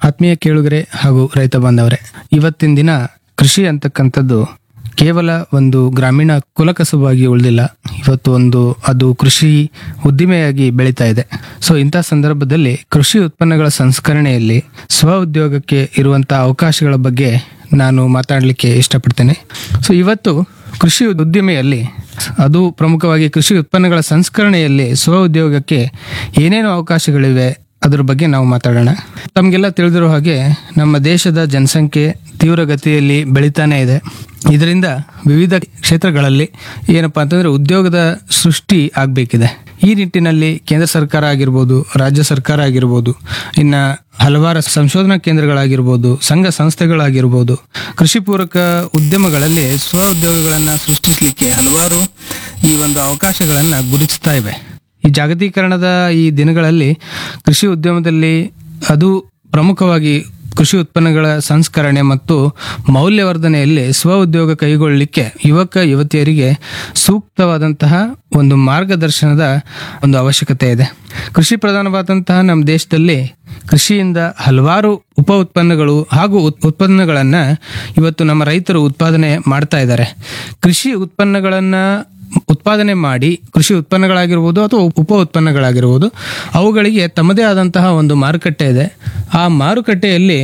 ಆತ್ಮೀಯ ಕೇಳುಗರೆ ಹಾಗೂ ರೈತ ಬಾಂಧವರೇ ಇವತ್ತಿನ ದಿನ ಕೃಷಿ ಅಂತಕ್ಕಂಥದ್ದು ಕೇವಲ ಒಂದು ಗ್ರಾಮೀಣ ಕುಲಕಸವಾಗಿ ಉಳಿದಿಲ್ಲ ಇವತ್ತು ಒಂದು ಅದು ಕೃಷಿ ಉದ್ದಿಮೆಯಾಗಿ ಬೆಳೀತಾ ಇದೆ ಸೊ ಇಂಥ ಸಂದರ್ಭದಲ್ಲಿ ಕೃಷಿ ಉತ್ಪನ್ನಗಳ ಸಂಸ್ಕರಣೆಯಲ್ಲಿ ಸ್ವ ಉದ್ಯೋಗಕ್ಕೆ ಇರುವಂತಹ ಅವಕಾಶಗಳ ಬಗ್ಗೆ ನಾನು ಮಾತಾಡಲಿಕ್ಕೆ ಇಷ್ಟಪಡ್ತೇನೆ ಸೊ ಇವತ್ತು ಕೃಷಿ ಉದ್ದಿಮೆಯಲ್ಲಿ ಅದು ಪ್ರಮುಖವಾಗಿ ಕೃಷಿ ಉತ್ಪನ್ನಗಳ ಸಂಸ್ಕರಣೆಯಲ್ಲಿ ಸ್ವ ಉದ್ಯೋಗಕ್ಕೆ ಏನೇನು ಅವಕಾಶಗಳಿವೆ ಅದ್ರ ಬಗ್ಗೆ ನಾವು ಮಾತಾಡೋಣ ತಮಗೆಲ್ಲ ತಿಳಿದಿರೋ ಹಾಗೆ ನಮ್ಮ ದೇಶದ ಜನಸಂಖ್ಯೆ ತೀವ್ರಗತಿಯಲ್ಲಿ ಬೆಳೀತಾನೆ ಇದೆ ಇದರಿಂದ ವಿವಿಧ ಕ್ಷೇತ್ರಗಳಲ್ಲಿ ಏನಪ್ಪಾ ಅಂತಂದ್ರೆ ಉದ್ಯೋಗದ ಸೃಷ್ಟಿ ಆಗಬೇಕಿದೆ ಈ ನಿಟ್ಟಿನಲ್ಲಿ ಕೇಂದ್ರ ಸರ್ಕಾರ ಆಗಿರ್ಬೋದು ರಾಜ್ಯ ಸರ್ಕಾರ ಆಗಿರ್ಬೋದು ಇನ್ನ ಹಲವಾರು ಸಂಶೋಧನಾ ಕೇಂದ್ರಗಳಾಗಿರ್ಬೋದು ಸಂಘ ಸಂಸ್ಥೆಗಳಾಗಿರ್ಬೋದು ಕೃಷಿ ಪೂರಕ ಉದ್ಯಮಗಳಲ್ಲಿ ಸ್ವ ಉದ್ಯೋಗಗಳನ್ನು ಸೃಷ್ಟಿಸಲಿಕ್ಕೆ ಹಲವಾರು ಈ ಒಂದು ಅವಕಾಶಗಳನ್ನು ಗುರುತಿಸ್ತಾ ಇವೆ ಈ ಜಾಗತೀಕರಣದ ಈ ದಿನಗಳಲ್ಲಿ ಕೃಷಿ ಉದ್ಯಮದಲ್ಲಿ ಅದು ಪ್ರಮುಖವಾಗಿ ಕೃಷಿ ಉತ್ಪನ್ನಗಳ ಸಂಸ್ಕರಣೆ ಮತ್ತು ಮೌಲ್ಯವರ್ಧನೆಯಲ್ಲಿ ಸ್ವ ಉದ್ಯೋಗ ಕೈಗೊಳ್ಳಲಿಕ್ಕೆ ಯುವಕ ಯುವತಿಯರಿಗೆ ಸೂಕ್ತವಾದಂತಹ ಒಂದು ಮಾರ್ಗದರ್ಶನದ ಒಂದು ಅವಶ್ಯಕತೆ ಇದೆ ಕೃಷಿ ಪ್ರಧಾನವಾದಂತಹ ನಮ್ಮ ದೇಶದಲ್ಲಿ ಕೃಷಿಯಿಂದ ಹಲವಾರು ಉಪ ಉತ್ಪನ್ನಗಳು ಹಾಗೂ ಉತ್- ಉತ್ಪನ್ನಗಳನ್ನ ಇವತ್ತು ನಮ್ಮ ರೈತರು ಉತ್ಪಾದನೆ ಮಾಡ್ತಾ ಇದ್ದಾರೆ ಕೃಷಿ ಉತ್ಪನ್ನಗಳನ್ನ ಉತ್ಪಾದನೆ ಮಾಡಿ ಕೃಷಿ ಉತ್ಪನ್ನಗಳಾಗಿರ್ಬೋದು ಅಥವಾ ಉಪ ಉತ್ಪನ್ನಗಳಾಗಿರ್ಬೋದು ಅವುಗಳಿಗೆ ತಮ್ಮದೇ ಆದಂತಹ ಒಂದು ಮಾರುಕಟ್ಟೆ ಇದೆ ಆ ಮಾರುಕಟ್ಟೆಯಲ್ಲಿ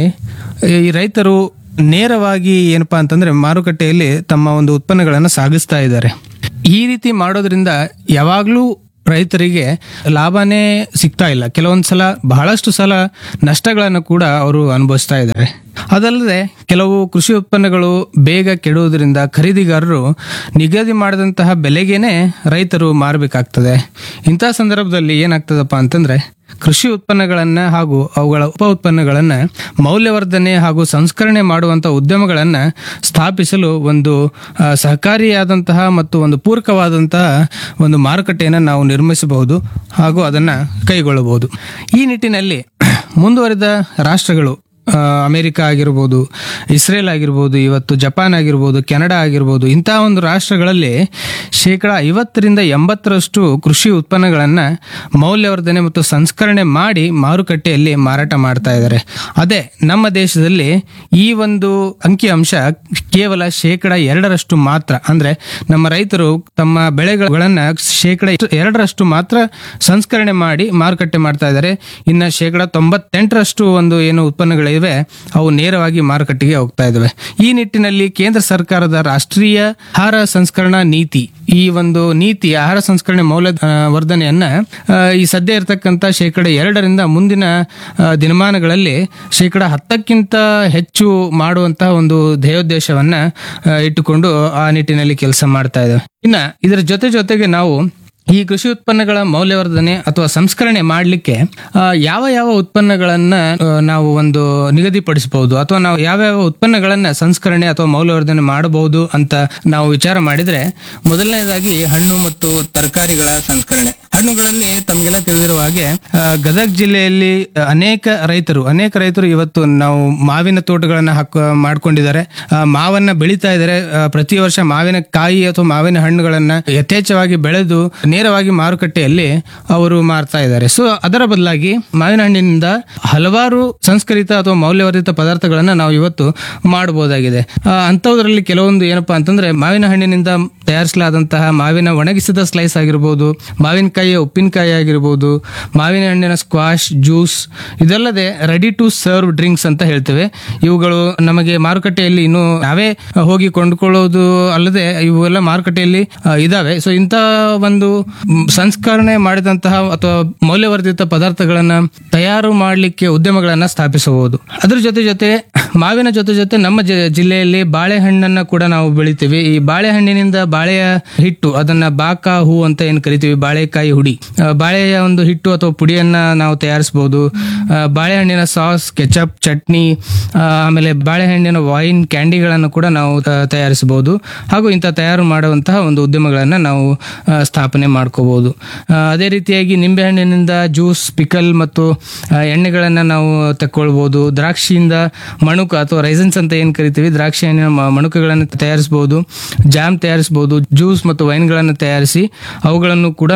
ಈ ರೈತರು ನೇರವಾಗಿ ಏನಪ್ಪಾ ಅಂತಂದ್ರೆ ಮಾರುಕಟ್ಟೆಯಲ್ಲಿ ತಮ್ಮ ಒಂದು ಉತ್ಪನ್ನಗಳನ್ನು ಸಾಗಿಸ್ತಾ ಇದ್ದಾರೆ ಈ ರೀತಿ ಮಾಡೋದ್ರಿಂದ ಯಾವಾಗಲೂ ರೈತರಿಗೆ ಲಾಭನೇ ಸಿಗ್ತಾ ಇಲ್ಲ ಕೆಲವೊಂದು ಸಲ ಬಹಳಷ್ಟು ಸಲ ನಷ್ಟಗಳನ್ನು ಕೂಡ ಅವರು ಅನುಭವಿಸ್ತಾ ಇದ್ದಾರೆ ಅದಲ್ಲದೆ ಕೆಲವು ಕೃಷಿ ಉತ್ಪನ್ನಗಳು ಬೇಗ ಕೆಡುವುದರಿಂದ ಖರೀದಿಗಾರರು ನಿಗದಿ ಮಾಡಿದಂತಹ ಬೆಲೆಗೇನೆ ರೈತರು ಮಾರಬೇಕಾಗ್ತದೆ ಇಂಥ ಸಂದರ್ಭದಲ್ಲಿ ಏನಾಗ್ತದಪ್ಪ ಅಂತಂದ್ರೆ ಕೃಷಿ ಉತ್ಪನ್ನಗಳನ್ನ ಹಾಗೂ ಅವುಗಳ ಉಪ ಉತ್ಪನ್ನಗಳನ್ನ ಮೌಲ್ಯವರ್ಧನೆ ಹಾಗೂ ಸಂಸ್ಕರಣೆ ಮಾಡುವಂತ ಉದ್ಯಮಗಳನ್ನ ಸ್ಥಾಪಿಸಲು ಒಂದು ಆ, ಸಹಕಾರಿಯಾದಂತಹ ಮತ್ತು ಒಂದು ಪೂರಕವಾದಂತಹ ಒಂದು ಮಾರುಕಟ್ಟೆಯನ್ನು ನಾವು ನಿರ್ಮಿಸಬಹುದು ಹಾಗೂ ಅದನ್ನ ಕೈಗೊಳ್ಳಬಹುದು ಈ ನಿಟ್ಟಿನಲ್ಲಿ ಮುಂದುವರಿದ ರಾಷ್ಟ್ರಗಳು ಆ, ಅಮೆರಿಕ ಆಗಿರ್ಬೋದು ಇಸ್ರೇಲ್ ಆಗಿರ್ಬೋದು ಇವತ್ತು ಜಪಾನ್ ಆಗಿರ್ಬೋದು ಕೆನಡಾ ಆಗಿರ್ಬೋದು ಇಂತಹ ಒಂದು ರಾಷ್ಟ್ರಗಳಲ್ಲಿ ಶೇಕಡ ಐವತ್ತರಿಂದ ಎಂಬತ್ತರಷ್ಟು ಕೃಷಿ ಉತ್ಪನ್ನಗಳನ್ನು ಮೌಲ್ಯವರ್ಧನೆ ಮತ್ತು ಸಂಸ್ಕರಣೆ ಮಾಡಿ ಮಾರುಕಟ್ಟೆಯಲ್ಲಿ ಮಾರಾಟ ಮಾಡ್ತಾ ಇದ್ದಾರೆ ಅದೇ ನಮ್ಮ ದೇಶದಲ್ಲಿ ಈ ಒಂದು ಅಂಕಿಅಂಶ ಕೇವಲ ಶೇಕಡ ಎರಡರಷ್ಟು ಮಾತ್ರ ಅಂದ್ರೆ ನಮ್ಮ ರೈತರು ತಮ್ಮ ಬೆಳೆಗಳನ್ನ ಶೇಕಡ ಎರಡರಷ್ಟು ಮಾತ್ರ ಸಂಸ್ಕರಣೆ ಮಾಡಿ ಮಾರುಕಟ್ಟೆ ಮಾಡ್ತಾ ಇದ್ದಾರೆ ಇನ್ನ ಶೇಕಡ ತೊಂಬತ್ತೆಂಟರಷ್ಟು ಒಂದು ಏನು ಉತ್ಪನ್ನಗಳಿವೆ ಅವು ನೇರವಾಗಿ ಮಾರುಕಟ್ಟೆಗೆ ಹೋಗ್ತಾ ಇದಾವೆ ಈ ನಿಟ್ಟಿನಲ್ಲಿ ಕೇಂದ್ರ ಸರ್ಕಾರದ ರಾಷ್ಟ್ರೀಯ ಆಹಾರ ಸಂಸ್ಕರಣಾ ನೀತಿ ಈ ಒಂದು ನೀತಿ ಆಹಾರ ಸಂಸ್ಕರಣೆ ಮೌಲ್ಯ ಆ, ವರ್ಧನೆಯನ್ನ ಆ, ಈ ಸದ್ಯ ಇರತಕ್ಕಂತ ಶೇಕಡ ಎರಡರಿಂದ ಮುಂದಿನ ಆ, ದಿನಮಾನಗಳಲ್ಲಿ ಶೇಕಡ ಹತ್ತಕ್ಕಿಂತ ಹೆಚ್ಚು ಮಾಡುವಂತಹ ಒಂದು ಧ್ಯೇಯೋದ್ದೇಶವನ್ನ ಆ, ಇಟ್ಟುಕೊಂಡು ಆ ನಿಟ್ಟಿನಲ್ಲಿ ಕೆಲಸ ಮಾಡ್ತಾ ಇದ್ದೇವೆ ಇನ್ನ ಇದರ ಜೊತೆ ಜೊತೆಗೆ ನಾವು ಈ ಕೃಷಿ ಉತ್ಪನ್ನಗಳ ಮೌಲ್ಯವರ್ಧನೆ ಅಥವಾ ಸಂಸ್ಕರಣೆ ಮಾಡಲಿಕ್ಕೆ ಯಾವ ಯಾವ ಉತ್ಪನ್ನಗಳನ್ನ ಆ, ನಾವು ಒಂದು ನಿಗದಿಪಡಿಸಬಹುದು ಅಥವಾ ನಾವು ಯಾವ ಯಾವ ಉತ್ಪನ್ನಗಳನ್ನ ಸಂಸ್ಕರಣೆ ಅಥವಾ ಮೌಲ್ಯವರ್ಧನೆ ಮಾಡಬಹುದು ಅಂತ ನಾವು ವಿಚಾರ ಮಾಡಿದ್ರೆ ಮೊದಲನೇದಾಗಿ ಹಣ್ಣು ಮತ್ತು ತರಕಾರಿಗಳ ಸಂಸ್ಕರಣೆ ಹಣ್ಣುಗಳಲ್ಲಿ ತಮಗೆಲ್ಲ ತಿಳಿದಿರುವ ಹಾಗೆ ಆ, ಗದಗ ಜಿಲ್ಲೆಯಲ್ಲಿ ಅನೇಕ ರೈತರು ಅನೇಕ ರೈತರು ಇವತ್ತು ನಾವು ಮಾವಿನ ತೋಟಗಳನ್ನ ಹಾಕ ಮಾಡ್ಕೊಂಡಿದ್ದಾರೆ ಆ, ಮಾವನ್ನ ಬೆಳೀತಾ ಇದ್ದಾರೆ ಆ, ಪ್ರತಿ ವರ್ಷ ಮಾವಿನ ಕಾಯಿ ಅಥವಾ ಮಾವಿನ ಹಣ್ಣುಗಳನ್ನ ಯಥೇಚ್ಛವಾಗಿ ಬೆಳೆದು ನೇರವಾಗಿ ಮಾರುಕಟ್ಟೆಯಲ್ಲಿ ಅವರು ಮಾರ್ತಾ ಇದ್ದಾರೆ ಸೊ ಅದರ ಬದಲಾಗಿ ಮಾವಿನ ಹಣ್ಣಿನಿಂದ ಹಲವಾರು ಸಂಸ್ಕರಿತ ಅಥವಾ ಮೌಲ್ಯವರ್ಧಿತ ಪದಾರ್ಥಗಳನ್ನ ನಾವು ಇವತ್ತು ಮಾಡಬಹುದಾಗಿದೆ ಆ, ಅಂಥದ್ರಲ್ಲಿ ಕೆಲವೊಂದು ಏನಪ್ಪಾ ಅಂತಂದ್ರೆ ಮಾವಿನ ಹಣ್ಣಿನಿಂದ ತಯಾರಿಸಲಾದಂತಹ ಮಾವಿನ ಒಣಗಿಸಿದ ಸ್ಲೈಸ್ ಆಗಿರ್ಬೋದು ಮಾವಿನಕಾಯಿಯ ಉಪ್ಪಿನಕಾಯಿ ಆಗಿರ್ಬೋದು ಮಾವಿನ ಹಣ್ಣಿನ ಸ್ಕ್ವಾಶ್ ಜ್ಯೂಸ್ ಇದಲ್ಲದೆ ರೆಡಿ ಟು ಸರ್ವ್ ಡ್ರಿಂಕ್ಸ್ ಅಂತ ಹೇಳ್ತೇವೆ ಇವುಗಳು ನಮಗೆ ಮಾರುಕಟ್ಟೆಯಲ್ಲಿ ಇನ್ನು ನಾವೇ ಹೋಗಿ ಕೊಂಡುಕೊಳ್ಳೋದು ಅಲ್ಲದೆ ಇವೆಲ್ಲ ಮಾರುಕಟ್ಟೆಯಲ್ಲಿ ಆ, ಇದಾವೆ ಸೊ ಇಂಥ ಒಂದು ಮ್, ಸಂಸ್ಕರಣೆ ಮಾಡಿದಂತಹ ಅಥವಾ ಮೌಲ್ಯವರ್ಧಿತ ಪದಾರ್ಥಗಳನ್ನ ತಯಾರು ಮಾಡಲಿಕ್ಕೆ ಉದ್ಯಮಗಳನ್ನ ಸ್ಥಾಪಿಸಬಹುದು ಅದ್ರ ಜೊತೆ ಜೊತೆ ಮಾವಿನ ಜೊತೆ ಜೊತೆ ನಮ್ಮ ಜಿ- ಜಿಲ್ಲೆಯಲ್ಲಿ ಬಾಳೆಹಣ್ಣನ್ನ ಕೂಡ ನಾವು ಬೆಳಿತೀವಿ ಈ ಬಾಳೆಹಣ್ಣಿನಿಂದ ಬಾಳೆಯ ಹಿಟ್ಟು ಅದನ್ನ ಬಾಕ ಹೂ ಅಂತ ಏನ್ ಕರಿತೀವಿ ಬಾಳೆಕಾಯಿ ಹುಡಿ ಆ, ಬಾಳೆಯ ಒಂದು ಹಿಟ್ಟು ಅಥವಾ ಪುಡಿಯನ್ನ ನಾವು ತಯಾರಿಸಬಹುದು ಬಾಳೆಹಣ್ಣಿನ ಸಾಸ್ ಕೆಚಪ್ ಚಟ್ನಿ ಆ, ಆಮೇಲೆ ಬಾಳೆಹಣ್ಣಿನ ವೈನ್ ಕ್ಯಾಂಡಿಗಳನ್ನು ಕೂಡ ನಾವು ಆ, ತಯಾರಿಸಬಹುದು ಹಾಗೂ ಇಂಥ ತಯಾರು ಮಾಡುವಂತಹ ಒಂದು ಉದ್ಯಮಗಳನ್ನ ನಾವು ಆ, ಸ್ಥಾಪನೆ ಮಾಡ್ಕೋಬಹುದು ಆ, ಅದೇ ರೀತಿಯಾಗಿ ನಿಂಬೆಹಣ್ಣಿನಿಂದ ಜ್ಯೂಸ್ ಪಿಕಲ್ ಮತ್ತು ಆ, ಎಣ್ಣೆಗಳನ್ನ ನಾವು ತಕ್ಕೊಳ್ಬಹುದು ದ್ರಾಕ್ಷಿಯಿಂದ ಮಣುಕ ಅಥವಾ ರೈಸನ್ಸ್ ಅಂತ ಏನ್ ಕರಿತೀವಿ ದ್ರಾಕ್ಷಿ ಹಣ್ಣಿನ ಮ- ಮಣುಕಗಳನ್ನು ತಯಾರಿಸಬಹುದು ಜಾಮ್ ತಯಾರಿಸಬಹುದು ಜ್ಯೂಸ್ ಮತ್ತು ವೈನ್ಗಳನ್ನು ತಯಾರಿಸಿ ಅವುಗಳನ್ನು ಕೂಡ ನಾವು ಮಾರುಕಟ್ಟೆ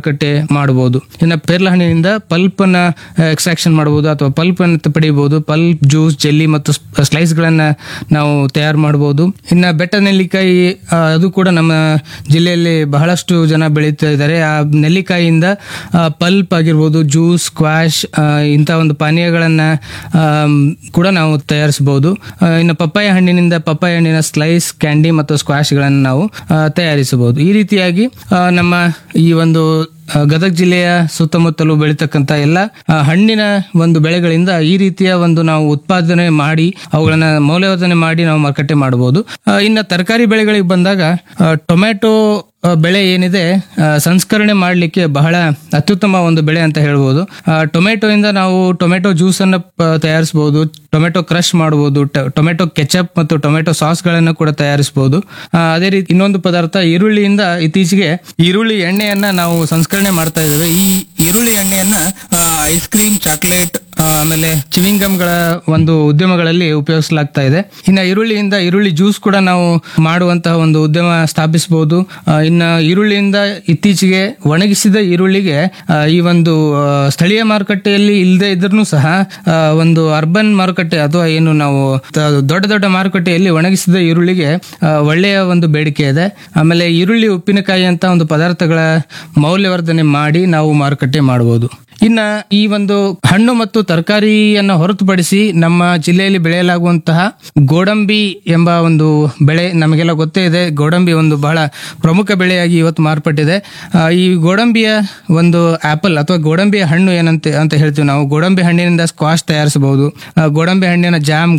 ಮಾರುಕಟ್ಟೆ ಮಾಡಬಹುದು ಇನ್ನು ಪೇರ್ಲ ಹಣ್ಣಿನಿಂದ ಪಲ್ಪ್ ಅನ್ನ ಎಕ್ಸ್ಟ್ರಾಕ್ಷನ್ ಮಾಡಬಹುದು ಅಥವಾ ಪಲ್ಪ್ ಅನ್ನು ಪಡೆಯಬಹುದು ಪಲ್ಪ್ ಜ್ಯೂಸ್ ಜೆಲ್ಲಿ ಮತ್ತು ಸ್ಲೈಸ್ ಗಳನ್ನ ನಾವು ತಯಾರು ಮಾಡಬಹುದು ಇನ್ನ ಬೆಟ್ಟ ನೆಲ್ಲಿಕಾಯಿ ಆ, ಅದು ಕೂಡ ನಮ್ಮ ಜಿಲ್ಲೆಯಲ್ಲಿ ಬಹಳಷ್ಟು ಜನ ಬೆಳೀತಾ ಇದ್ದಾರೆ ಆ ನೆಲ್ಲಿಕಾಯಿಯಿಂದ ಪಲ್ಪ್ ಆಗಿರ್ಬೋದು ಜ್ಯೂಸ್ ಸ್ಕ್ವಾಶ್ ಇಂಥ ಒಂದು ಪಾನೀಯಗಳನ್ನ ಆಮ್, ಕೂಡ ನಾವು ತಯಾರಿಸಬಹುದು ಆ, ಇನ್ನು ಪಪ್ಪಾಯ ಹಣ್ಣಿನಿಂದ ಪಪ್ಪಾಯ ಹಣ್ಣಿನ ಸ್ಲೈಸ್ ಕ್ಯಾಂಡಿ ಮತ್ತು ಸ್ಕ್ವಾಶ್ಗಳನ್ನು ನಾವು ಆ, ತಯಾರಿಸಬಹುದು ಈ ರೀತಿಯಾಗಿ ಆ, ನಮ್ಮ ಈ ಒಂದು ಆ, ಗದಗ ಜಿಲ್ಲೆಯ ಸುತ್ತಮುತ್ತಲು ಬೆಳೀತಕ್ಕಂಥ ಎಲ್ಲ ಆ, ಹಣ್ಣಿನ ಒಂದು ಬೆಳೆಗಳಿಂದ ಈ ರೀತಿಯ ಒಂದು ನಾವು ಉತ್ಪಾದನೆ ಮಾಡಿ ಅವುಗಳನ್ನ ಮೌಲ್ಯವರ್ಧನೆ ಮಾಡಿ ನಾವು ಮಾರುಕಟ್ಟೆ ಮಾಡಬಹುದು ಆ, ಇನ್ನು ತರಕಾರಿ ಬೆಳೆಗಳಿಗೆ ಬಂದಾಗ ಆ, ಟೊಮ್ಯಾಟೊ ಆ, ಬೆಳೆ ಏನಿದೆ ಆ, ಸಂಸ್ಕರಣೆ ಮಾಡಲಿಕ್ಕೆ ಬಹಳ ಅತ್ಯುತ್ತಮ ಒಂದು ಬೆಳೆ ಅಂತ ಹೇಳ್ಬೋದು ಆ, ಟೊಮೆಟೊ ಇಂದ ನಾವು ಟೊಮೆಟೊ ಜ್ಯೂಸ್ ಅನ್ನ ಪ- ತಯಾರಿಸಬಹುದು ಟೊಮೆಟೊ ಕ್ರಶ್ ಮಾಡಬಹುದು ಟ- ಟೊಮೆಟೊ ಕೆಚಪ್ ಮತ್ತು ಟೊಮೆಟೊ ಸಾಸ್ ಗಳನ್ನು ಕೂಡ ತಯಾರಿಸಬಹುದು ಆ, ಅದೇ ರೀತಿ ಇನ್ನೊಂದು ಪದಾರ್ಥ ಈರುಳ್ಳಿಯಿಂದ ಇತ್ತೀಚೆಗೆ ಈರುಳ್ಳಿ ಎಣ್ಣೆಯನ್ನ ನಾವು ಸಂಸ್ಕರಣೆ ಮಾಡ್ತಾ ಇದ್ದೇವೆ ಈ ಈರುಳ್ಳಿ ಎಣ್ಣೆಯನ್ನ ಐಸ್ ಕ್ರೀಮ್ ಚಾಕ್ಲೇಟ್ ಆಮೇಲೆ ಚಿವಿಂಗ್ ಗಮ್ಗಳ ಒಂದು ಉದ್ಯಮಗಳಲ್ಲಿ ಉಪಯೋಗಿಸಲಾಗ್ತಾ ಇದೆ ಇನ್ನು ಈರುಳ್ಳಿಯಿಂದ ಈರುಳ್ಳಿ ಜ್ಯೂಸ್ ಕೂಡ ನಾವು ಮಾಡುವಂತಹ ಒಂದು ಉದ್ಯಮ ಸ್ಥಾಪಿಸಬಹುದು ಆ, ಇನ್ನ ಈರುಳ್ಳಿಯಿಂದ ಇತ್ತೀಚೆಗೆ ಒಣಗಿಸಿದ ಈರುಳ್ಳಿಗೆ ಆ, ಈ ಒಂದು ಆ, ಸ್ಥಳೀಯ ಮಾರುಕಟ್ಟೆಯಲ್ಲಿ ಇಲ್ಲದೆ ಇದ್ರೂ ಸಹ ಆ, ಒಂದು ಅರ್ಬನ್ ಮಾರುಕಟ್ಟೆ ಅಥವಾ ಏನು ನಾವು ತ- ದೊಡ್ಡ ದೊಡ್ಡ ಮಾರುಕಟ್ಟೆಯಲ್ಲಿ ಒಣಗಿಸಿದ ಈರುಳ್ಳಿಗೆ ಆ, ಒಳ್ಳೆಯ ಒಂದು ಬೇಡಿಕೆ ಇದೆ ಆಮೇಲೆ ಈರುಳ್ಳಿ ಉಪ್ಪಿನಕಾಯಿ ಅಂತ ಒಂದು ಪದಾರ್ಥಗಳ ಮೌಲ್ಯವರ್ಧನೆ ಮಾಡಿ ನಾವು ಮಾರುಕಟ್ಟೆ ಮಾಡಬಹುದು ಇನ್ನ ಈ ಒಂದು ಹಣ್ಣು ಮತ್ತು ತರಕಾರಿಯನ್ನು ಹೊರತುಪಡಿಸಿ ನಮ್ಮ ಜಿಲ್ಲೆಯಲ್ಲಿ ಬೆಳೆಯಲಾಗುವಂತಹ ಗೋಡಂಬಿ ಎಂಬ ಒಂದು ಬೆಳೆ ನಮಗೆಲ್ಲ ಗೊತ್ತೇ ಇದೆ ಗೋಡಂಬಿ ಒಂದು ಬಹಳ ಪ್ರಮುಖ ಬೆಳೆಯಾಗಿ ಇವತ್ತು ಮಾರ್ಪಟ್ಟಿದೆ ಆ, ಈ ಗೋಡಂಬಿಯ ಒಂದು ಆಪಲ್ ಅಥವಾ ಗೋಡಂಬಿಯ ಹಣ್ಣು ಏನಂತ ಅಂತ ಹೇಳ್ತೀವಿ ನಾವು ಗೋಡಂಬಿ ಹಣ್ಣಿನಿಂದ ಸ್ಕ್ವಾಶ್ ತಯಾರಿಸಬಹುದು ಆ, ಗೋಡಂಬಿ ಹಣ್ಣಿನ ಜಾಮ್